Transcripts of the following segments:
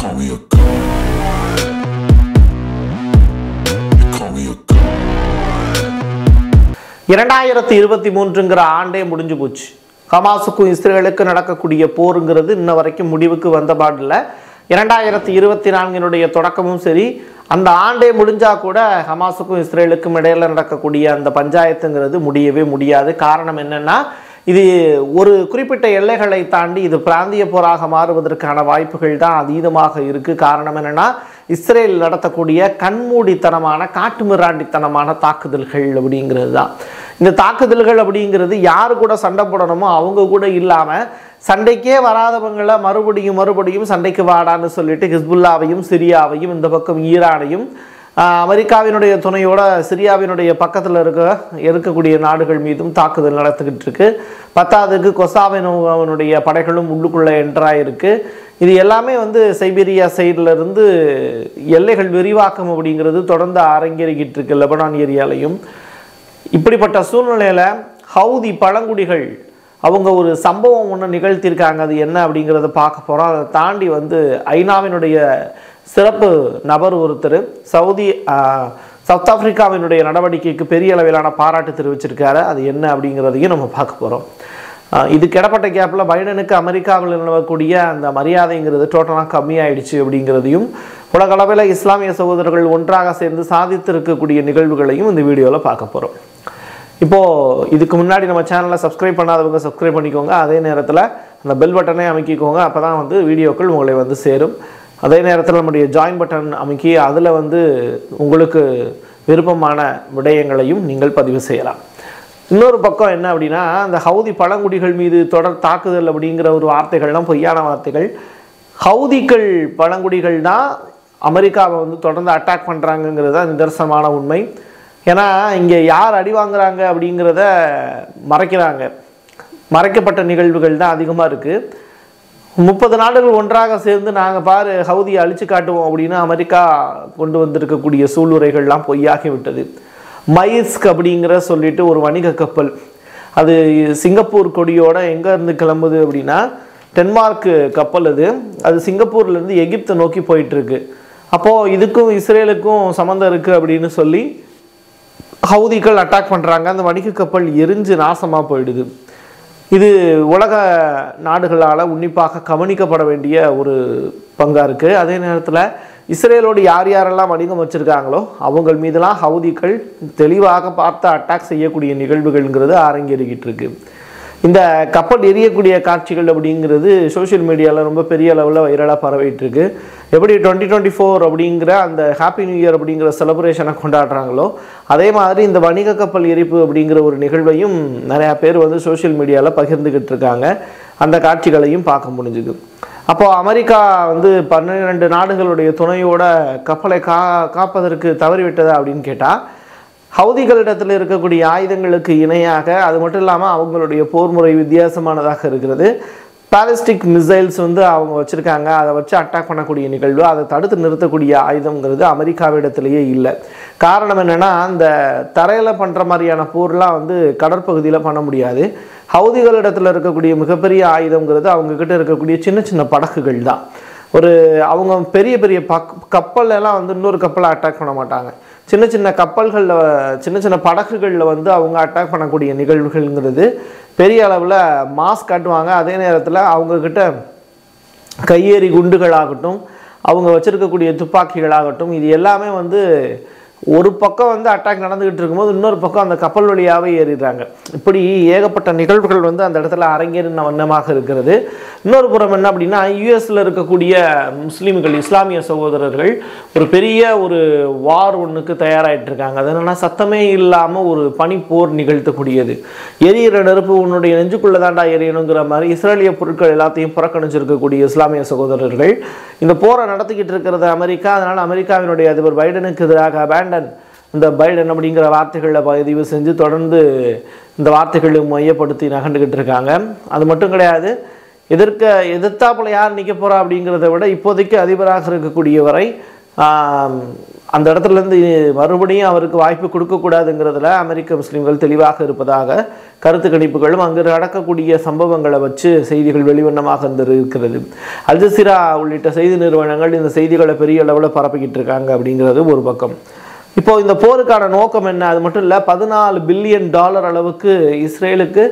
call me a god. You call me a god. இரண்டாயிரத்தி இருபத்தி மூன்றுங்கிற ஆண்டே முடிஞ்சு போச்சு ஹமாஸுக்கும் இஸ்ரேலுக்கு நடக்கக்கூடிய போருங்கிறது இன்ன வரைக்கும் முடிவுக்கு வந்த பாடில்ல இரண்டாயிரத்தி இருபத்தி நான்கினுடைய தொடக்கமும் சரி அந்த ஆண்டே முடிஞ்சா கூட ஹமாஸுக்கும் இஸ்ரேலுக்கும் இடையில நடக்கக்கூடிய அந்த பஞ்சாயத்துங்கிறது முடியவே முடியாது காரணம் என்னன்னா இது ஒரு குறிப்பிட்ட எல்லைகளை தாண்டி இது பிராந்திய போராக மாறுவதற்கான வாய்ப்புகள் தான் அதீதமாக இருக்கு காரணம் என்னன்னா இஸ்ரேல் நடத்தக்கூடிய கண்மூடித்தனமான காட்டுமிராண்டித்தனமான தாக்குதல்கள் அப்படிங்கிறது தான் இந்த தாக்குதல்கள் அப்படிங்கிறது யார் கூட சண்டை போடணுமோ அவங்க கூட இல்லாமல் சண்டைக்கே வராதவங்களை மறுபடியும் மறுபடியும் சண்டைக்கு வாடான்னு சொல்லிட்டு ஹிஸ்புல்லாவையும் சிரியாவையும் இந்த பக்கம் ஈரானையும் ஆஹ், அமெரிக்காவினுடைய துணையோட சிரியாவினுடைய பக்கத்தில் இருக்க இருக்கக்கூடிய நாடுகள் மீதும் தாக்குதல் நடத்திக்கிட்டு இருக்கு பத்தாவதுக்கு கொசாவினுடைய படைகளும் உள்ளுக்குள்ளே என்ட்ராயிருக்கு இது எல்லாமே வந்து சைபீரியா சைடில் இருந்து எல்லைகள் விரிவாக்கம் அப்படிங்கிறது தொடர்ந்து அரங்கேறிக்கிட்டு இருக்கு லெபனான் ஏரியாலையும் இப்படிப்பட்ட சூழ்நிலையில் ஹவுதி பழங்குடிகள் அவங்க ஒரு சம்பவம் ஒன்று நிகழ்த்தியிருக்காங்க அது என்ன அப்படிங்கிறத பார்க்க போகிறோம் அதை தாண்டி வந்து ஐநாவினுடைய சிறப்பு நபர் ஒருத்தர் சவுதி ஆஹ், சவுத் ஆப்பிரிக்காவினுடைய நடவடிக்கைக்கு பெரிய அளவிலான பாராட்டு தெரிவிச்சிருக்காரு அது என்ன அப்படிங்கிறதையும் நம்ம பார்க்க போகிறோம் இதுக்கு இடப்பட்ட கேப்பில் பைடனுக்கு அமெரிக்காவில் நிலவக்கூடிய அந்த மரியாதைங்கிறது டோட்டலாக கம்மியாயிடுச்சு அப்படிங்கிறதையும் உலகளவில் இஸ்லாமிய சகோதரர்கள் ஒன்றாக சேர்ந்து சாதித்திருக்கக்கூடிய நிகழ்வுகளையும் இந்த வீடியோவில் பார்க்க போகிறோம் இப்போது இதுக்கு முன்னாடி நம்ம சேனலை சப்ஸ்கிரைப் பண்ணாதவங்க சப்ஸ்கிரைப் பண்ணிக்கோங்க அதே நேரத்தில் அந்த பெல் பட்டனை அமைக்கிக்கோங்க அப்போ தான் வந்து வீடியோக்கள் உங்களை வந்து சேரும் அதே நேரத்தில் நம்முடைய ஜாயின் பட்டன் அமைக்கி அதில் வந்து உங்களுக்கு விருப்பமான விடயங்களையும் நீங்கள் பதிவு செய்யலாம் இன்னொரு பக்கம் என்ன அப்படின்னா அந்த ஹவுதி பழங்குடிகள் மீது தொடர் தாக்குதல் அப்படிங்கிற ஒரு வார்த்தைகள்லாம் பொய்யான வார்த்தைகள் ஹவுதிகள் பழங்குடிகள் தான் அமெரிக்காவை வந்து தொடர்ந்து அட்டாக் பண்ணுறாங்கங்கிறது தான் நிதர்சனமான உண்மை ஏன்னா இங்கே யார் அடி வாங்குறாங்க அப்படிங்கிறத மறைக்கிறாங்க மறைக்கப்பட்ட நிகழ்வுகள் தான் அதிகமாக இருக்குது முப்பது நாடுகள் ஒன்றாக சேர்ந்து நாங்கள் பாரு ஹவுதியை அழிச்சு காட்டுவோம் அப்படின்னு அமெரிக்கா கொண்டு வந்திருக்கக்கூடிய சூளுரைகள்லாம் பொய்யாகி விட்டது மைஸ்க் அப்படிங்கிற சொல்லிட்டு ஒரு வணிக கப்பல் அது சிங்கப்பூர் கொடியோட எங்கே இருந்து கிளம்புது அப்படின்னா டென்மார்க் கப்பல் அது அது சிங்கப்பூர்லேருந்து எகிப்தை நோக்கி போயிட்டு இருக்கு அப்போது இதுக்கும் இஸ்ரேலுக்கும் சம்மந்தம் இருக்குது அப்படின்னு சொல்லி ஹவுதிகள் அட்டாக் பண்ணுறாங்க அந்த வணிக கப்பல் எரிஞ்சு நாசமாக போயிடுது இது உலக நாடுகளால் உன்னிப்பாக கவனிக்கப்பட வேண்டிய ஒரு பங்காக இருக்குது அதே நேரத்தில் இஸ்ரேலோடு யார் யாரெல்லாம் வணிகம் வச்சுருக்காங்களோ அவங்கள் மீதெல்லாம் ஹவுதிகள் தெளிவாக பார்த்து அட்டாக் செய்யக்கூடிய நிகழ்வுகள்ங்கிறது அரங்கேறிக்கிட்டு இருக்கு இந்த கப்பல் எரியக்கூடிய காட்சிகள் அப்படிங்கிறது சோஷியல் மீடியாவில் ரொம்ப பெரிய அளவில் வைரலாக பரவிட்டு இருக்கு எப்படி டுவெண்ட்டி டுவெண்ட்டி ஃபோர் அப்படிங்கிற அந்த ஹாப்பி நியூ இயர் அப்படிங்கிற செலிப்ரேஷனை கொண்டாடுறாங்களோ அதே மாதிரி இந்த வணிக கப்பல் எரிப்பு அப்படிங்கிற ஒரு நிகழ்வையும் நிறையா பேர் வந்து சோஷியல் மீடியாவில் பகிர்ந்துக்கிட்டு இருக்காங்க அந்த காட்சிகளையும் பார்க்க முடிஞ்சுது அப்போ அமெரிக்கா வந்து பன்னிரெண்டு நாடுகளுடைய துணையோட கப்பலை கா காப்பதற்கு தவறிவிட்டதா அப்படின்னு கேட்டால் ஹவுதிகளிடத்தில் இருக்கக்கூடிய ஆயுதங்களுக்கு இணையாக அது மட்டும் இல்லாமல் அவங்களுடைய போர் முறை வித்தியாசமானதாக இருக்கிறது பாலிஸ்டிக் மிசைல்ஸ் வந்து அவங்க வச்சுருக்காங்க அதை வச்சு அட்டாக் பண்ணக்கூடிய நிகழ்வு அதை தடுத்து நிறுத்தக்கூடிய ஆயுதங்கிறது அமெரிக்காவிடத்திலேயே இல்லை காரணம் என்னென்னா அந்த தரையில் பண்ணுற மாதிரியான போர்லாம் வந்து கடற்பகுதியில் பண்ண முடியாது ஹவுதிகளிடத்தில் இருக்கக்கூடிய மிகப்பெரிய ஆயுதங்கிறது அவங்கக்கிட்ட இருக்கக்கூடிய சின்ன சின்ன படகுகள் தான் ஒரு அவங்க பெரிய பெரிய பக் கப்பல்ல எல்லாம் வந்து இன்னொரு கப்பலை அட்டாக் பண்ண மாட்டாங்க சின்ன சின்ன கப்பல்களில் சின்ன சின்ன படகுகளில் வந்து அவங்க அட்டாக் பண்ணக்கூடிய நிகழ்வுகள்ங்கிறது பெரிய அளவில் மாஸ் காட்டுவாங்க அதே நேரத்தில் அவங்கக்கிட்ட கையேறி குண்டுகளாகட்டும் அவங்க வச்சிருக்கக்கூடிய துப்பாக்கிகளாகட்டும் இது எல்லாமே வந்து ஒரு பக்கம் வந்து அட்டாக் நடந்துகிட்டு இருக்கும்போது இன்னொரு பக்கம் அந்த கப்பல் வழியாகவே ஏறிடுறாங்க இப்படி ஏகப்பட்ட நிகழ்வுகள் வந்து அந்த இடத்துல அரங்கேறின வண்ணமாக இருக்கிறது இன்னொரு புறம் என்ன அப்படின்னா யூஎஸில் இருக்கக்கூடிய முஸ்லீம்கள் இஸ்லாமிய சகோதரர்கள் ஒரு பெரிய ஒரு வார் ஒன்றுக்கு தயாராகிட்டு இருக்காங்க அது என்னன்னா சத்தமே இல்லாமல் ஒரு பனிப்போர் நிகழ்த்தக்கூடியது எரியிற நெருப்பு உன்னுடைய நெஞ்சுக்குள்ளே தாண்டா எரியணுங்கிற மாதிரி இஸ்ரேலிய பொருட்கள் எல்லாத்தையும் புறக்கணிச்சிருக்கக்கூடிய இஸ்லாமிய சகோதரர்கள் இந்த போரை நடத்திக்கிட்டு இருக்கிறது அமெரிக்கா அதனால் அமெரிக்காவினுடைய அதிபர் பைடனுக்கு எதிராக அபேண்டன் இந்த பைடன் அப்படிங்கிற வார்த்தைகளில் பதிவு செஞ்சு தொடர்ந்து இந்த வார்த்தைகளை மையப்படுத்தி நகண்டுக்கிட்டு இருக்காங்க அது மட்டும் கிடையாது எதிர்க்க எதிர்த்தாப்புல யார் நிற்க போகிறா அப்படிங்கிறத விட இப்போதைக்கு அதிபராக இருக்கக்கூடியவரை ஆம், அந்த இடத்துல இருந்து மறுபடியும் அவருக்கு வாய்ப்பு கொடுக்கக்கூடாதுங்கிறதுல அமெரிக்க முஸ்லீம்கள் தெளிவாக இருப்பதாக கருத்து கணிப்புகளும் அங்கு நடக்கக்கூடிய சம்பவங்களை வச்சு செய்திகள் வெளிவண்ணமாக இருந்து இருக்கிறது அல் ஜசீரா உள்ளிட்ட செய்தி நிறுவனங்கள் இந்த செய்திகளை பெரிய அளவில் பரப்பிக்கிட்டு இருக்காங்க அப்படிங்கிறது ஒரு பக்கம் இப்போ இந்த போருக்கான நோக்கம் என்ன அது மட்டும் இல்லை பதினாலு பில்லியன் டாலர் அளவுக்கு இஸ்ரேலுக்கு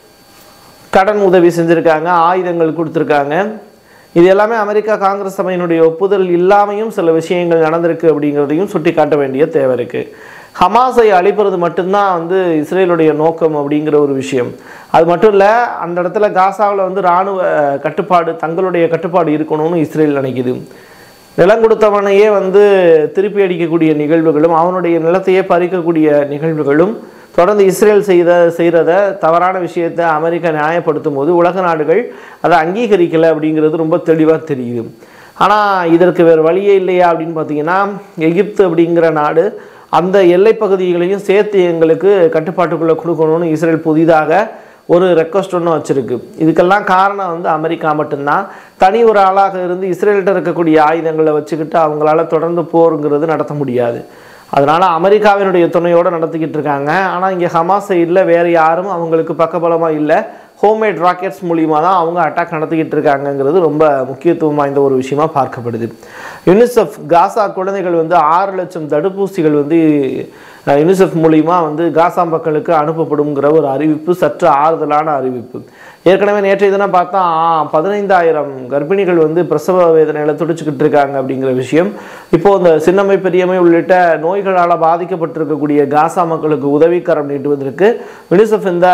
கடன் உதவி செஞ்சுருக்காங்க ஆயுதங்கள் கொடுத்துருக்காங்க இது எல்லாமே அமெரிக்கா காங்கிரஸ் சபையினுடைய ஒப்புதல் இல்லாமையும் சில விஷயங்கள் நடந்திருக்கு அப்படிங்கிறதையும் சுட்டி காட்ட வேண்டிய தேவை இருக்குது ஹமாஸை அழிப்பது மட்டும்தான் வந்து இஸ்ரேலுடைய நோக்கம் அப்படிங்கிற ஒரு விஷயம் அது மட்டும் இல்லை அந்த இடத்துல காசாவில் வந்து இராணுவ கட்டுப்பாடு தங்களுடைய கட்டுப்பாடு இருக்கணும்னு இஸ்ரேல் நினைக்குது நிலம் கொடுத்தவனையே வந்து திருப்பி அடிக்கக்கூடிய நிகழ்வுகளும் அவனுடைய நிலத்தையே பறிக்கக்கூடிய நிகழ்வுகளும் தொடர்ந்து இஸ்ரேல் செய்த செய்கிறத தவறான விஷயத்தை அமெரிக்கா நியாயப்படுத்தும் போது உலக நாடுகள் அதை அங்கீகரிக்கலை அப்படிங்கிறது ரொம்ப தெளிவாக தெரியுது ஆனால் இதற்கு வேறு வழியே இல்லையா அப்படின்னு பார்த்தீங்கன்னா எகிப்து அப்படிங்கிற நாடு அந்த எல்லைப் பகுதிகளையும் சேர்த்து எங்களுக்கு கட்டுப்பாட்டுக்குள்ளே கொடுக்கணும்னு இஸ்ரேல் புதிதாக ஒரு ரெக்வஸ்ட் ஒன்று வச்சுருக்கு இதுக்கெல்லாம் காரணம் வந்து அமெரிக்கா மட்டும்தான் தனி ஒரு ஆளாக இருந்து இஸ்ரேல்கிட்ட இருக்கக்கூடிய ஆயுதங்களை வச்சுக்கிட்டு அவங்களால தொடர்ந்து போருங்கிறது நடத்த முடியாது அதனால் அமெரிக்காவினுடைய துணையோடு நடத்திக்கிட்டு இருக்காங்க ஆனால் இங்கே ஹமாஸ் சைடில் வேறு யாரும் அவங்களுக்கு பக்கபலமாக இல்லை ஹோம்மேட் ராக்கெட்ஸ் மூலியமாக தான் அவங்க அட்டாக் நடத்திக்கிட்டு இருக்காங்கங்கிறது ரொம்ப முக்கியத்துவம் வாய்ந்த ஒரு விஷயமா பார்க்கப்படுது யுனிசெஃப் காசா குழந்தைகள் வந்து ஆறு லட்சம் தடுப்பூசிகள் வந்து அஹ், யுனிசெஃப் மூலிமா வந்து காசா மக்களுக்கு அனுப்பப்படுங்கிற ஒரு அறிவிப்பு சற்று ஆறுதலான அறிவிப்பு ஏற்கனவே நேற்றைய தினம் பார்த்தா ஆ, பதினைந்தாயிரம் கர்ப்பிணிகள் வந்து பிரசவ வேதனையில் துடிச்சுக்கிட்டு இருக்காங்க அப்படிங்கிற விஷயம் இப்போ இந்த சின்னம்மை பெரியம்மை உள்ளிட்ட நோய்களால் பாதிக்கப்பட்டிருக்கக்கூடிய காசா மக்களுக்கு உதவிக்கரம் நீட்டுவதற்கு யுனிசெஃப் இந்த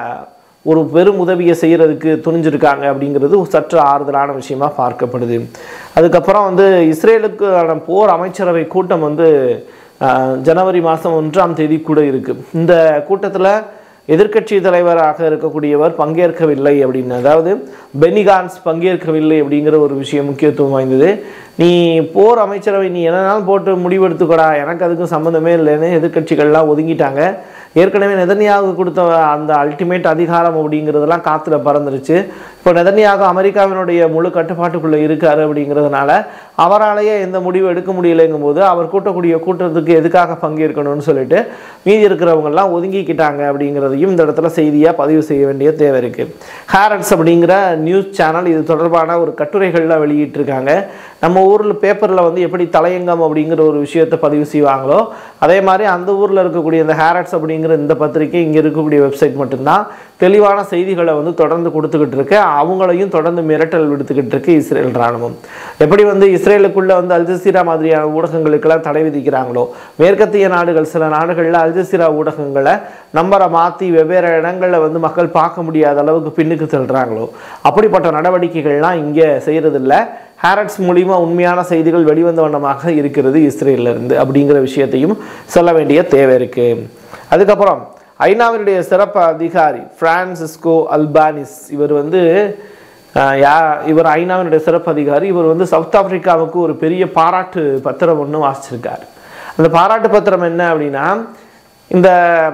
ஒரு பெரும் உதவியை செய்கிறதுக்கு துணிஞ்சிருக்காங்க அப்படிங்கிறது ஒரு சற்று ஆறுதலான விஷயமா பார்க்கப்படுது அதுக்கப்புறம் வந்து இஸ்ரேலுக்கான போர் அமைச்சரவை கூட்டம் வந்து ஆஹ், ஜனவரி மாதம் ஒன்றாம் தேதி கூட இருக்கு இந்த கூட்டத்தில் எதிர்க்கட்சி தலைவராக இருக்கக்கூடியவர் பங்கேற்கவில்லை அப்படின்னு அதாவது பெனிகான்ஸ் பங்கேற்கவில்லை அப்படிங்கிற ஒரு விஷயம் முக்கியத்துவம் வாய்ந்தது நீ போர் அமைச்சரவை நீ என்னனாலும் போட்டு முடிவெடுத்துக்கடா எனக்கு அதுக்கும் சம்மந்தமே இல்லைன்னு எதிர்க்கட்சிகள்லாம் ஒதுங்கிட்டாங்க ஏற்கனவே நெதன்யாவுக்கு கொடுத்த அந்த அல்டிமேட் அதிகாரம் அப்படிங்கிறதெல்லாம் காற்றுல பறந்துருச்சு இப்போ நெதன்யாகு அமெரிக்காவினுடைய முழு கட்டுப்பாட்டுக்குள்ளே இருக்காரு அப்படிங்கிறதுனால அவராலேயே எந்த முடிவு எடுக்க முடியலைங்கும் போது அவர் கூட்டக்கூடிய கூட்டத்துக்கு எதுக்காக பங்கேற்கணும்னு சொல்லிட்டு மீதி இருக்கிறவங்கெல்லாம் ஒதுங்கிக்கிட்டாங்க அப்படிங்கிறதையும் இந்த இடத்துல செய்தியாக பதிவு செய்ய வேண்டிய தேவை இருக்குது ஹேரட்ஸ் அப்படிங்கிற நியூஸ் சேனல் இது தொடர்பான ஒரு கட்டுரைகள்லாம் வெளியிட்டிருக்காங்க நம்ம ஊரில் பேப்பரில் வந்து எப்படி தலையங்கம் அப்படிங்கிற ஒரு விஷயத்தை பதிவு செய்வாங்களோ அதே மாதிரி அந்த ஊரில் இருக்கக்கூடிய இந்த ஹேரட்ஸ் அப்படிங்கிற இந்த பத்திரிக்கை இங்கே இருக்கக்கூடிய வெப்சைட் மட்டும்தான் தெளிவான செய்திகளை வந்து தொடர்ந்து கொடுத்துக்கிட்டு இருக்கு அவங்களையும் தொடர்ந்து மிரட்டல் விடுத்துக்கிட்டு இருக்கு இஸ்ரேல் ராணுவம் எப்படி வந்து இஸ்ரேலுக்குள்ள வந்து அல்ஜசீரா மாதிரியான ஊடகங்களுக்கெல்லாம் தடை விதிக்கிறாங்களோ மேற்கத்திய நாடுகள் சில நாடுகளில் அல்ஜசீரா ஊடகங்களை நம்பரை மாற்றி வெவ்வேறு இடங்களில் வந்து மக்கள் பார்க்க முடியாத அளவுக்கு பின்னுக்கு தள்ளுறாங்களோ அப்படிப்பட்ட நடவடிக்கைகள்லாம் இங்கே செய்கிறதில்ல ஹேரட்ஸ் மூலிமா உண்மையான செய்திகள் வெளிவந்த வண்ணமாக இருக்கிறது இஸ்ரேல்ல இருந்து அப்படிங்கிற விஷயத்தையும் சொல்ல வேண்டிய தேவை இருக்கு அதுக்கப்புறம் ஐநாவினுடைய சிறப்பு அதிகாரி பிரான்சிஸ்கோ அல்பானிஸ் இவர் வந்து ஆஹ், யா இவர் ஐநாவினுடைய சிறப்பு அதிகாரி இவர் வந்து சவுத் ஆப்பிரிக்காவுக்கு ஒரு பெரிய பாராட்டு பத்திரம் ஒன்று வாசிச்சிருக்கார் அந்த பாராட்டு பத்திரம் என்ன அப்படின்னா இந்த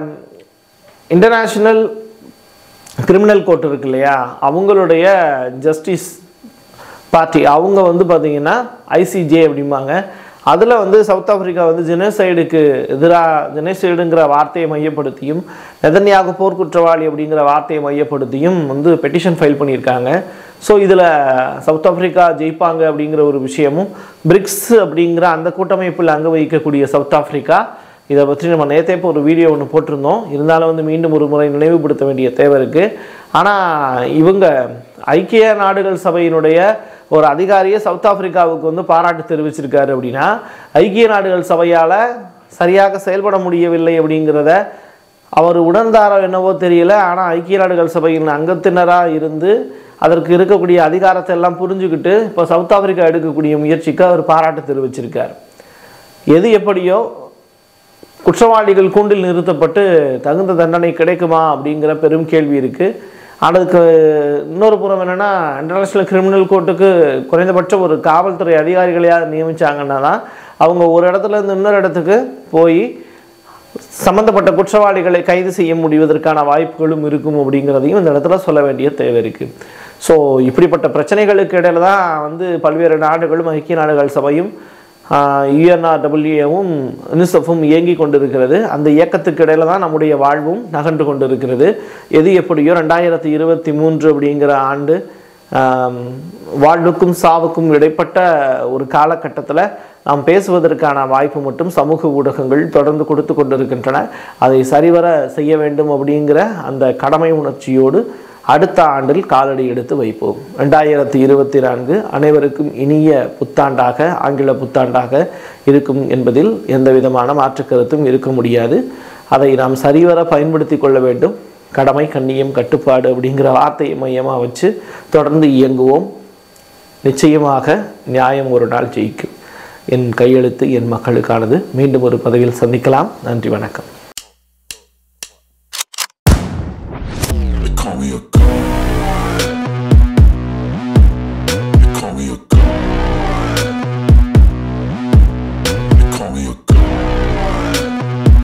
இன்டர்நேஷ்னல் கிரிமினல் கோர்ட் இருக்கு இல்லையா அவங்களுடைய ஜஸ்டிஸ் பார்ட்டி அவங்க வந்து பார்த்தீங்கன்னா ஐசிஜே அப்படிம்பாங்க அதில் வந்து சவுத் ஆப்பிரிக்கா வந்து ஜெனோசைடுக்கு எதிராக ஜெனோசைடுங்கிற வார்த்தையை மையப்படுத்தியும் நெதன்யாகு போர்க்குற்றவாளி அப்படிங்கிற வார்த்தையை மையப்படுத்தியும் வந்து பெட்டிஷன் ஃபைல் பண்ணியிருக்காங்க ஸோ இதில் சவுத் ஆப்பிரிக்கா ஜெயிப்பாங்க அப்படிங்கிற ஒரு விஷயமும் பிரிக்ஸ் அப்படிங்கிற அந்த கூட்டமைப்பில் அங்க வகிக்கக்கூடிய சவுத் ஆப்பிரிக்கா இதை பற்றி நம்ம நேற்றே இப்போ ஒரு வீடியோ ஒன்று போட்டிருந்தோம் இருந்தாலும் வந்து மீண்டும் ஒரு முறை நினைவுபடுத்த வேண்டிய தேவை இருக்குது ஆனால் இவங்க ஐக்கிய நாடுகள் சபையினுடைய ஒரு அதிகாரியை சவுத் ஆப்பிரிக்காவுக்கு வந்து பாராட்டு தெரிவிச்சிருக்காரு அப்படின்னா ஐக்கிய நாடுகள் சபையால் சரியாக செயல்பட முடியவில்லை அப்படிங்கிறத அவர் உணர்ந்தாரோ என்னவோ தெரியல ஆனால் ஐக்கிய நாடுகள் சபையின் அங்கத்தினராக இருந்து அதற்கு இருக்கக்கூடிய அதிகாரத்தை எல்லாம் புரிஞ்சுக்கிட்டு இப்போ சவுத் ஆப்பிரிக்கா எடுக்கக்கூடிய முயற்சிக்கு அவர் பாராட்டு தெரிவிச்சிருக்கார் எது எப்படியோ குற்றவாளிகள் கூண்டில் நிறுத்தப்பட்டு தகுந்த தண்டனை கிடைக்குமா அப்படிங்கிற பெரும் கேள்வி இருக்குது அதுக்கு இன்னொரு புறம் என்னென்னா இன்டர்நேஷ்னல் கிரிமினல் கோர்ட்டுக்கு குறைந்தபட்சம் ஒரு காவல்துறை அதிகாரிகளையாவது நியமிச்சாங்கன்னா தான் அவங்க ஒரு இடத்துல இருந்து இன்னொரு இடத்துக்கு போய் சம்பந்தப்பட்ட குற்றவாளிகளை கைது செய்ய முடிவதற்கான வாய்ப்புகளும் இருக்கும் அப்படிங்கிறதையும் இந்த இடத்துல சொல்ல வேண்டிய தேவை இருக்குது ஸோ இப்படிப்பட்ட பிரச்சனைகளுக்கு இடையில தான் வந்து பல்வேறு நாடுகளும் ஐக்கிய நாடுகள் சபையும் யுஎன்ஆர்டபிள்யூவும் யுனிசெஃபும் இயங்கி கொண்டிருக்கிறது அந்த இயக்கத்துக்கு இடையில தான் நம்முடைய வாழ்வும் நகர்ந்து கொண்டிருக்கிறது எது எப்படியோ ரெண்டாயிரத்தி இருபத்தி மூன்று அப்படிங்கிற ஆண்டு ஆம், வாழ்வுக்கும் சாவுக்கும் இடைப்பட்ட ஒரு காலகட்டத்தில் நாம் பேசுவதற்கான வாய்ப்பு மட்டும் சமூக ஊடகங்கள் தொடர்ந்து கொடுத்து கொண்டிருக்கின்றன அதை சரிவர செய்ய வேண்டும் அப்படிங்கிற அந்த கடமை உணர்ச்சியோடு அடுத்த ஆண்டில் காலடி எடுத்து வைப்போம் ரெண்டாயிரத்தி இருபத்தி நான்கு அனைவருக்கும் இனிய புத்தாண்டாக ஆங்கில புத்தாண்டாக இருக்கும் என்பதில் எந்த விதமான மாற்று கருத்தும் இருக்க முடியாது அதை நாம் சரிவர பயன்படுத்தி கொள்ள வேண்டும் கடமை கண்ணியம் கட்டுப்பாடு அப்படிங்கிற வார்த்தையை மையமாக வச்சு தொடர்ந்து இயங்குவோம் நிச்சயமாக நியாயம் ஒரு நாள் ஜெயிக்கும் என் கையெழுத்து என் மக்களுக்கானது மீண்டும் ஒரு பதவியில் சந்திக்கலாம் நன்றி வணக்கம் They call me a